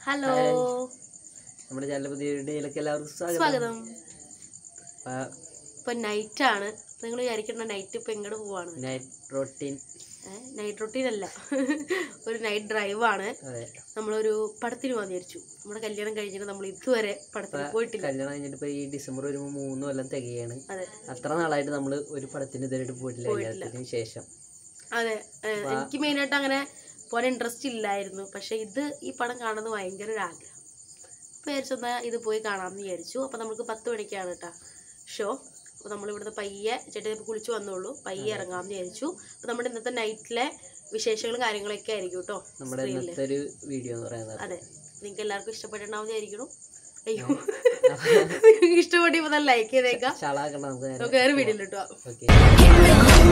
Hello നമ്മുടെ channel പുതിയ വീഡിയോയിലേക്ക് എല്ലാവർക്കും സ്വാഗതം സ്വാഗതം ആ, ഇപ്പൊ നൈറ്റ് ആണ് നിങ്ങൾ വിചാരിക്കുന്ന നൈറ്റ് ഇപ്പൊ എങ്ങോട്ട് പോവാണ് നൈറ്റ് റൊട്ടീൻ നൈറ്റ് റൊട്ടീൻ അല്ല ഒരു നൈറ്റ് ഡ്രൈവ് ആണ് അതെ നമ്മളൊരു പടത്തിന് പോകാൻ വിചാരിച്ചു നമ്മുടെ കല്യാണം കഴിഞ്ഞിട്ട് നമ്മൾ ഇതുവരെ പടത്തിന് പോയിട്ടില്ല കല്യാണം കഴിഞ്ഞിട്ട് ഇപ്പൊ ഈ ഡിസംബർ വരുമ്പോൾ മൂന്ന് കൊല്ലം തികയാണ് അതെ അത്ര നാളായിട്ട് നമ്മൾ ഒരു പടത്തിന് ഇതുവരെയായിട്ട് പോയിട്ടില്ല കല്യാണത്തിന് ശേഷം അതെ ഏഹ്, എനിക്ക് മെയിനായിട്ട് അങ്ങനെ പോകാൻ ഇൻട്രസ്റ്റ് ഇല്ലായിരുന്നു പക്ഷെ ഇത് ഈ പടം കാണുന്നത് ഭയങ്കര ഒരു ആഗ്രഹം അപ്പോൾ വിചാരിച്ചെന്താ ഇത് പോയി കാണാമെന്ന് വിചാരിച്ചു അപ്പോൾ നമുക്ക് പത്ത് മണിക്കാണ് കേട്ടോ ഷോ അപ്പോൾ നമ്മൾ ഇവിടുന്ന് പയ്യെ ചേട്ടൻ ഇപ്പോൾ കുളിച്ച് വന്നോളൂ പയ്യെ ഇറങ്ങാമെന്ന് വിചാരിച്ചു അപ്പോൾ നമ്മുടെ ഇന്നത്തെ നൈറ്റിലെ വിശേഷങ്ങളും കാര്യങ്ങളൊക്കെ ആയിരിക്കും കേട്ടോ നമ്മുടെ ഇന്നത്തെ ഒരു വീഡിയോ എന്ന് പറയുന്നത് അതെ നിങ്ങൾക്ക് എല്ലാവർക്കും ഇഷ്ടപ്പെട്ടിട്ടുണ്ടാവും വിചാരിക്കണം അയ്യോ നിങ്ങൾക്ക് ഇഷ്ടപ്പെട്ടിപ്പോൾ നല്ല ലൈക്ക് ചെയ്തേക്കാം ചളാക്കണ്ട നമുക്ക് നേരെ നമുക്ക് വേറെ വീഡിയോ കിട്ടുക ഓക്കെ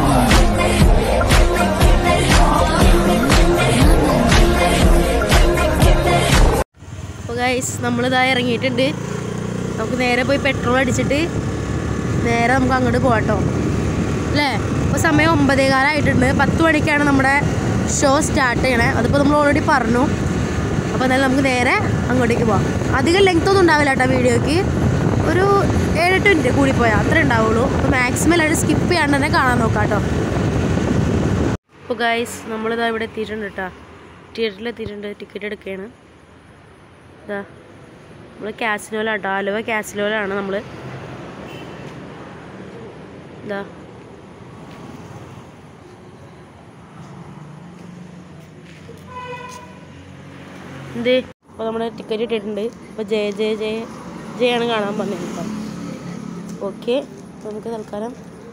അപ്പോൾ ഗൈസ് നമ്മളിതാ ഇറങ്ങിയിട്ടുണ്ട് നമുക്ക് നേരെ പോയി പെട്രോൾ അടിച്ചിട്ട് നേരെ നമുക്ക് അങ്ങോട്ട് പോകാട്ടോ അല്ലേ ഇപ്പോൾ സമയം ഒമ്പതേ കാലമായിട്ടുണ്ട് പത്ത് മണിക്കാണ് നമ്മുടെ ഷോ സ്റ്റാർട്ട് ചെയ്യണേ അതിപ്പോൾ നമ്മൾ ഓൾറെഡി പറഞ്ഞു അപ്പോൾ എന്നാലും നമുക്ക് നേരെ അങ്ങോട്ടേക്ക് പോവാം അധികം ലെങ്ത് ഒന്നും ഉണ്ടാവില്ല കേട്ടോ വീഡിയോയ്ക്ക് ഒരു ഏഴെട്ട് മിനിറ്റ് കൂടിപ്പോയാൽ അത്രേ ഉണ്ടാവുള്ളൂ അപ്പോൾ മാക്സിമം എല്ലാവരും സ്കിപ്പ് ചെയ്യാണ്ട് തന്നെ കാണാൻ നോക്കാം കേട്ടോ അപ്പോൾ ഗൈസ് നമ്മളിതാ ഇവിടെ എത്തിയിട്ടുണ്ട് കേട്ടോ തിയേറ്ററിൽ എത്തിയിട്ടുണ്ട് ടിക്കറ്റ് എടുക്കുകയാണ് ഇതാ നമ്മൾ കാസിനോലാട്ടോ ആലുവ കാസിനോലാണ് നമ്മൾ ഇതാ എന്ത് അപ്പോൾ നമ്മൾ ടിക്കറ്റ് ഇട്ടിട്ടുണ്ട് അപ്പോൾ ജയ ജയ ജയ ജയാണ് കാണാൻ വന്നിട്ടുണ്ട് ഓക്കെ നമുക്ക് തൽക്കാലം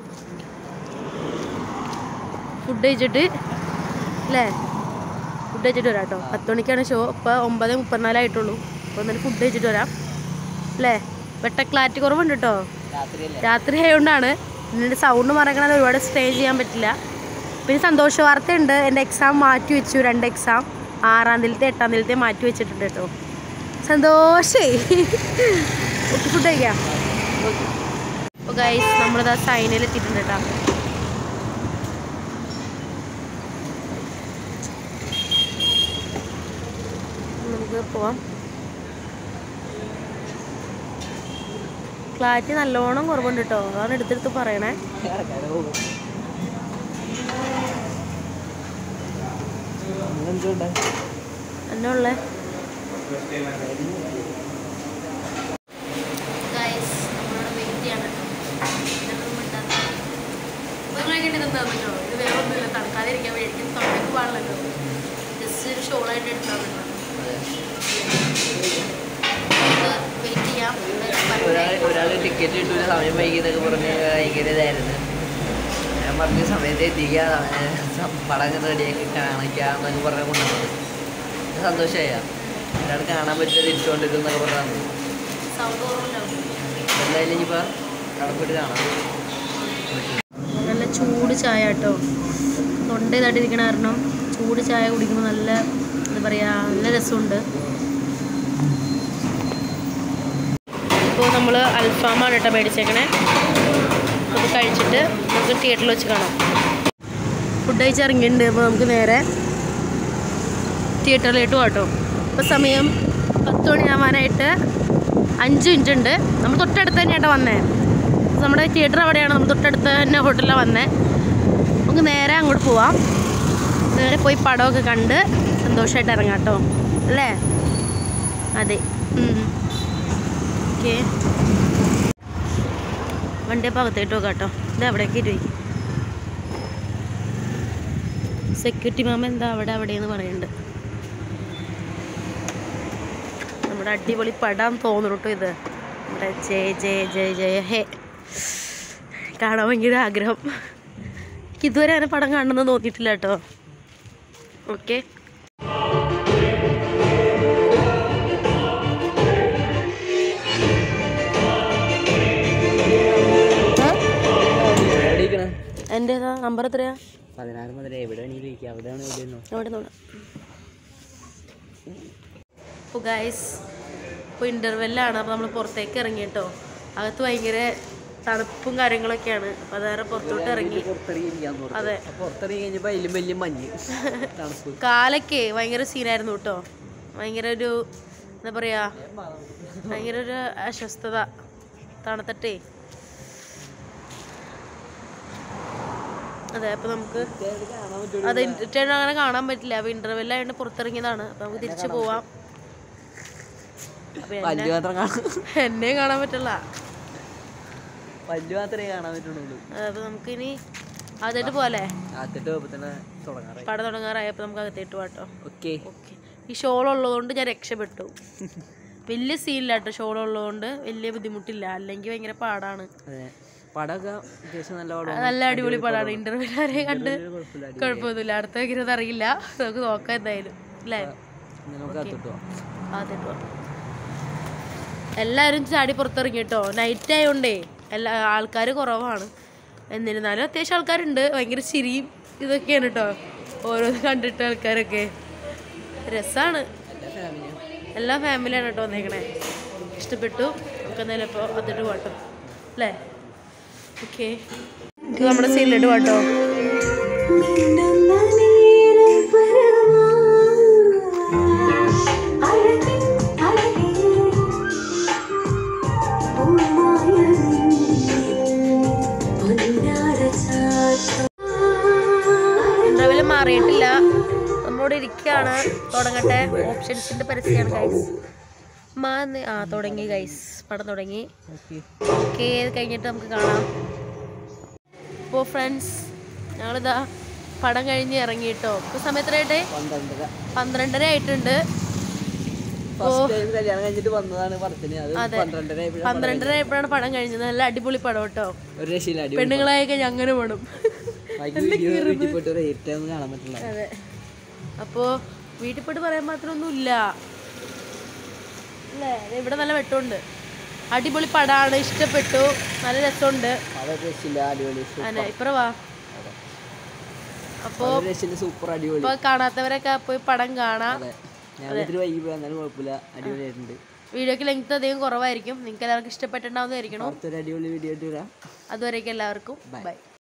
ഫുഡ് കഴിച്ചിട്ട് അല്ലേ ഫുഡ് കഴിച്ചിട്ട് വരാം കേട്ടോ പത്ത് മണിക്കാണ് ഷോ ഇപ്പോൾ ഒമ്പത് മുപ്പത്തിനാലായിട്ടുള്ളൂ അപ്പോൾ എന്നാലും ഫുഡ് കഴിച്ചിട്ട് വരാം അല്ലേ വെട്ട ക്ലാരിറ്റി കുറവുണ്ട് കേട്ടോ രാത്രിയല്ലേ രാത്രി ആയതുകൊണ്ടാണ് എന്നിട്ട് സൗണ്ട് മറക്കണത് ഒരുപാട് സ്റ്റേ ചെയ്യാൻ പറ്റില്ല പിന്നെ സന്തോഷ വാർത്തയുണ്ട് എൻ്റെ എക്സാം മാറ്റി വെച്ചു രണ്ട് എക്സാം ആറാം തീയതിയിലത്തെ എട്ടാം തീയതിയിലത്തെ മാറ്റി വെച്ചിട്ടുണ്ട് കേട്ടോ സന്തോഷേ ഓക്കെ ഫുഡ് കഴിക്കാം അപ്പോൾ ഗൈസ് നമ്മളിതാ സൈനയിൽ എത്തിയിട്ടുണ്ട് കേട്ടോ നമുക്ക് പോവാം ക്ലാരിറ്റി നല്ലോണം കുറവുണ്ട് കേട്ടോ അതാണ് എടുത്തെടുത്ത് പറയണേ എന്തുകൊണ്ട് എന്നെ ഉള്ളേ തണുക്കാതിരിക്കാൻ വേണ്ടി എനിക്ക് തൊണ്ടയ്ക്ക് പാടില്ലല്ലോ ജസ്റ്റ് ഒരു ഷോളായിട്ട് എടുത്താൽ വെയിറ്റ് ചെയ്യാം ഒരാൾ ഒരാൾ ടിക്കറ്റ് കിട്ടൂല സമയം വൈകിയെന്നൊക്കെ പറഞ്ഞ് ഭയങ്കര ഇതായിരുന്നു ഞാൻ പറഞ്ഞ സമയത്ത് എത്തിക്കുക പടം റെഡിയാക്കി കാണിക്കാന്നൊക്കെ പറഞ്ഞ കൊണ്ടുവന്നത് സന്തോഷമായ ഒരാൾ കാണാൻ പറ്റില്ല തിരിച്ചുകൊണ്ടിരിക്കുന്നൊക്കെ പറഞ്ഞാൽ സൗണ്ട് കുറവുണ്ടാവും എന്തായാലും ഇനിയിപ്പോൾ കടപ്പിട്ട് കാണാം നല്ല ചൂട് ചായ കേട്ടോ തൊണ്ട ഇതായിട്ടിരിക്കണ കാരണം ചൂട് ചായ കുടിക്കുമ്പോൾ നല്ല എന്താ പറയുക നല്ല രസമുണ്ട് ഇപ്പോൾ നമ്മൾ അൽഫാമാണ് കേട്ടോ മേടിച്ചേക്കണേ അത് കഴിച്ചിട്ട് നമുക്ക് തിയേറ്ററിൽ വെച്ച് കാണാം ഫുഡ് കഴിച്ച് ഇറങ്ങിയിട്ടുണ്ട് അപ്പോൾ നമുക്ക് നേരെ തിയേറ്ററിലോട്ട് പോകാം കേട്ടോ ഇപ്പോൾ സമയം പത്ത് മണിയാവാനായിട്ട് അഞ്ച് മിനിറ്റ് ഉണ്ട് നമ്മൾ തൊട്ടടുത്ത് തന്നെയാട്ടോ വന്നേ നമ്മുടെ തിയേറ്റർ അവിടെയാണ് നമ്മൾ തൊട്ടടുത്ത് തന്നെ ഹോട്ടലിലാണ് വന്നേ നമുക്ക് നേരെ അങ്ങോട്ട് പോവാം നേരെ പോയി പടമൊക്കെ കണ്ട് സന്തോഷമായിട്ട് ഇറങ്ങാം കേട്ടോ അല്ലേ അതെ ഓക്കെ വണ്ടി അപ്പോൾ അകത്തേട്ട് നോക്കാം കേട്ടോ ഇത് അവിടേക്ക് ഇരുവയ്ക്ക് സെക്യൂരിറ്റി മാമ എന്താ അവിടെ അവിടെയെന്ന് പറയുന്നുണ്ട് നമ്മുടെ അടിപൊളി പടാൻ തോന്നുന്നു കേട്ടോ ഇത് നമ്മുടെ ജയ ജയ ജയ ജയ ഹേ കാണാൻ ഭയങ്കര ആഗ്രഹം എനിക്ക് ഇതുവരെ അങ്ങനെ പടം കാണണമെന്ന് തോന്നിയിട്ടില്ല കേട്ടോ ഓക്കെ എവിടെയിരിക്കണേ എൻ്റെ ഏതാ നമ്പർ എത്രയാ പതിനാറ് മുതൽ എവിടെ വേണമെങ്കിലും ഇരിക്കുക അവിടെയാണ് എവിടെയെന്നോ അവിടെ നോടാം അപ്പോൾ ഗൈസ് ഇപ്പോൾ ഇൻ്റർവെല്ലാണ് അപ്പോൾ നമ്മൾ പുറത്തേക്ക് ഇറങ്ങി കേട്ടോ അകത്ത് ഭയങ്കര തണുപ്പും കാര്യങ്ങളൊക്കെയാണ് അപ്പോൾ അതേറെ പുറത്തോട്ട് ഇറങ്ങി പുറത്തിറങ്ങി ഇരിക്കാൻ തോന്നുന്നു അതെ പുറത്തിറങ്ങി കഴിഞ്ഞപ്പോൾ അതിലും വലിയ മഞ്ഞ് തണുപ്പ് കാലൊക്കെ ഭയങ്കര സീനായിരുന്നു കേട്ടോ ഭയങ്കര ഒരു എന്താ പറയാ ഭയങ്കര ഒരു അസ്വസ്ഥത തണുത്തട്ടേ അതെ അപ്പൊ നമുക്ക് അത് ഇന്റർടൈൻ അങ്ങനെ കാണാൻ പറ്റില്ല അപ്പൊ ഇന്റർവെൽ ആയതുകൊണ്ട് പുറത്തിറങ്ങിയതാണ് അപ്പൊ നമുക്ക് തിരിച്ചു പോവാം അപ്പൊ എന്നെ പല്ല് മാത്രം കാണാൻ എന്നെ കാണാൻ പറ്റില്ല പല്ല് മാത്രമേ കാണാൻ പറ്റുള്ളൂ അപ്പൊ നമുക്കിനി അതായിട്ട് പോലെ ആത്തിട്ട് പോകുമ്പോൾ തന്നെ തുടങ്ങാറായി പടം തുടങ്ങാറായപ്പോ നമുക്ക് അകത്തേട്ട് പോട്ടോ ഓക്കെ ഓക്കെ ഈ ഷോൾ ഉള്ളതുകൊണ്ട് ഞാൻ രക്ഷപ്പെട്ടു വലിയ സീനില്ല കേട്ടോ ഷോൾ ഉള്ളതുകൊണ്ട് വലിയ ബുദ്ധിമുട്ടില്ല അല്ലെങ്കിൽ ഭയങ്കര പാടാണ് അതെ പടമൊക്കെ അത്യാവശ്യം നല്ല പടം നല്ല അടിപൊളി പടാണ് ഇന്റർവ്യൂ വരെ കണ്ട് കുഴപ്പമില്ല കുഴപ്പമൊന്നുമില്ല അടുത്ത വെക്കുന്നത് അറിയില്ല നമുക്ക് നോക്കാം എന്തായാലും അല്ലേ ഇനി നമുക്ക് അത്തിട്ട് പോവാം അതെ എല്ലാവരും ചാടി പുറത്തിറങ്ങി കേട്ടോ നൈറ്റ് ആയതുകൊണ്ടേ എല്ലാ ആൾക്കാർ കുറവാണ് എന്നിരുന്നാലും അത്യാവശ്യം ആൾക്കാരുണ്ട് ഭയങ്കര ചിരിയും ഇതൊക്കെയാണ് കേട്ടോ ഓരോന്ന് കണ്ടിട്ട് ആൾക്കാരൊക്കെ രസമാണ് എല്ലാ ഫാമിലിയും എല്ലാ ഫാമിലിയാണ് കേട്ടോ വന്നേക്കണേ ഇഷ്ടപ്പെട്ടു നമുക്ക് എന്തായാലും ഇപ്പോൾ അതിട്ട് പാട്ടോ അല്ലേ ഓക്കെ നമ്മുടെ സീനിലിട്ട് പാട്ടോ ഇന്റർവ്യൂല് മാറിയിട്ടില്ല നമ്മളിവിടെ ഇരിക്കുകയാണ് തുടങ്ങട്ടെ ഓപ്ഷൻസിന്റെ പരസ്യമാണ് ഗൈസ് മാന്ന് ആ തുടങ്ങി ഗൈസ് പടം തുടങ്ങി ഓക്കെ ഓക്കെ കഴിഞ്ഞിട്ട് നമുക്ക് കാണാം അപ്പോൾ ഫ്രണ്ട്സ് ഞങ്ങളിതാ പടം കഴിഞ്ഞ് ഇറങ്ങി കേട്ടോ ഇപ്പോൾ സമയത്തായിട്ടേ പന്ത്രണ്ടര പന്ത്രണ്ടര ആയിട്ടുണ്ട് ഫസ്റ്റ് ടൈം കല്യാണം കഴിഞ്ഞിട്ട് വന്നതാണ് പടത്തിന് അത് അതെ. പന്ത്രണ്ടര ആയപ്പോഴാണ് പന്ത്രണ്ടര ആയപ്പോഴാണ് പടം കഴിഞ്ഞത് നല്ല അടിപൊളി പടം കേട്ടോ ഒരു രക്ഷയില്ല അടി പെണ്ണുങ്ങളായൊക്കെ അങ്ങനെ വേണം ബാക്കി വീഡിയോ വീട്ടിൽ പോയിട്ട് റേറ്റ് ഒന്നും കാണാൻ പറ്റില്ല അതെ അപ്പോൾ വീട്ടിൽ പോയിട്ട് പറയാൻ മാത്രമൊന്നും ഇല്ല അല്ലേ ദേ ഇവിടെ നല്ല വെട്ടമുണ്ട് അടിപൊളി പടമാണ് ഇഷ്ടപ്പെട്ടു നല്ല രസമുണ്ട് അതൊരു രക്ഷയില്ല അടിപൊളി അതെ ഇപ്പറ വാ അപ്പോൾ ഒരു രക്ഷയില്ല സൂപ്പർ അടിപൊളി ഇപ്പോൾ കാണാത്തവരൊക്കെ പോയി പടം കാണാം അതെ ഞാൻ ഇത്തിരി വൈകി പോയി എന്നാലും കുഴപ്പമില്ല അടിപൊളിയായിട്ടുണ്ട് വീഡിയോക്ക് ലെങ്ത് അധികം കുറവായിരിക്കും നിങ്ങൾക്ക് എല്ലാവർക്കും ഇഷ്ടപ്പെട്ടിട്ടുണ്ടാവുന്നതായിരിക്കണം അടുത്തൊരു അടിപൊളി വീഡിയോ ഇട്ട് വരാം അതുവരേക്കും എല്ലാവർക്കും ബൈ